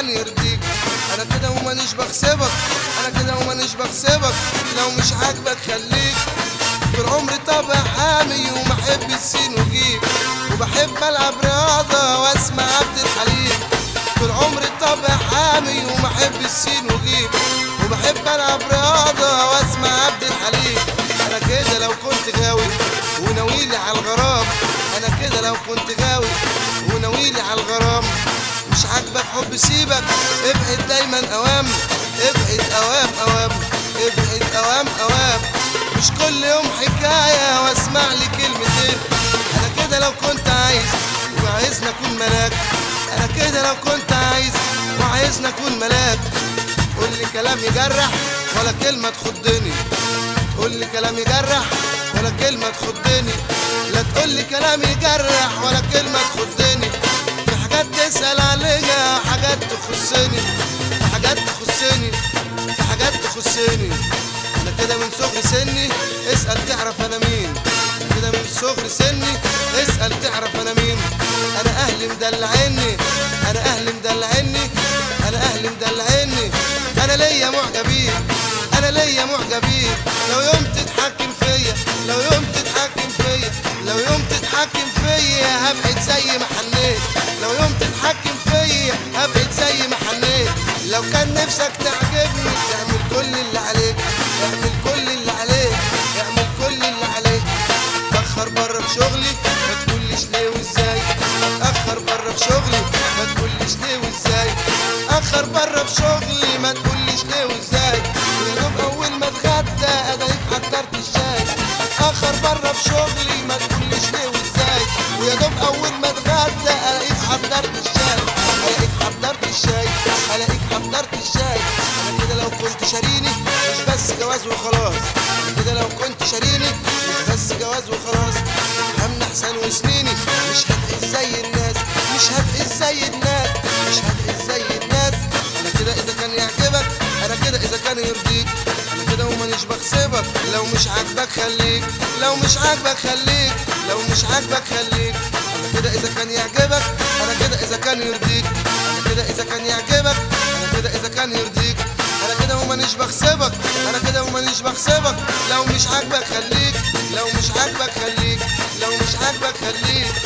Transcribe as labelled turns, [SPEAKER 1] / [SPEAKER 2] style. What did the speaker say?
[SPEAKER 1] كان يرضيك انا كده ومانيش بغصبك انا كده ومانيش بغصبك لو مش عاجبك خليك طول عمري طبع حامي وبحب السين وجيب وبحب العب رياضه واسمع عبد الحليم طول عمري طبع حامي وبحب السين وجيب وبحب العب رياضه واسمع عبد الحليم انا كده لو كنت غاوي وناويلي على الغرام انا كده لو كنت غاوي وناويلي على الغرام مش عاجبك حب سيبك ابعد دايما اوام ابعد اوام اوام ابعد اوام اوام مش كل يوم حكاية واسمع لي كلمتين انا كده لو كنت عايز وعايزني اكون ملاك انا كده لو كنت عايز وعايزني اكون ملاك قول لي كلام يجرح ولا كلمة تخضني قول لي كلام يجرح ولا كلمة تخضني لا تقول لي كلام يجرح ولا كلمة تخضني في حاجات تسأل عليها حاجات تخصني في حاجات تخصني في حاجات تخصني انا كده من صغر سني اسأل تعرف انا مين كده من صغر سني اسأل تعرف انا مين انا اهلي مدلعيني انا اهلي مدلعيني انا اهلي مدلعيني انا ليا معجبين انا ليا معجبين لو يوم تتحكم فيا لو يوم تتحكم فيا لو يوم تتحكم فيا هبعد زي ما حنيت لو يوم تتحكم فيا هبعد زي ما حنيت لو كان نفسك تعجبني تعمل كل اللي عليك اعمل كل اللي عليك اعمل كل اللي عليك اتاخر بره في شغلي ما تقوليش ليه وازاي اتاخر بره في شغلي ما تقوليش ليه وازاي اتاخر بره في شغلي ما تقوليش ليه وازاي ويا دوب اول ما اتغدى اديك حضرت الشاي اتاخر بره في شغلي ما تقوليش ليه وازاي ويا دوب اول ما اتغدى الاقيك حضرت الشاي الاقيك حضرت الشاي الاقيك حضرت الشاي انا كده لو كنت شاريني مش بس جواز وخلاص انا كده لو كنت شاريني مش بس جواز وخلاص همنع احسن وسنيني مش هتعيش زي الناس مش هتعيش زي الناس مش هتعيش زي الناس انا كده اذا كان يعجبك انا كده اذا كان يرضيك انا كده ومانيش بغصبك لو مش عاجبك خليك لو مش عاجبك خليك لو مش عاجبك خليك انا كده اذا كان يعجبك انا كده اذا كان يرضيك انا كده اذا كان يعجبك انا كده اذا كان يرضيك انا كده ومانيش بغصبك انا كده ومانيش بغصبك لو مش عاجبك خليك لو مش عاجبك خليك لو مش عاجبك خليك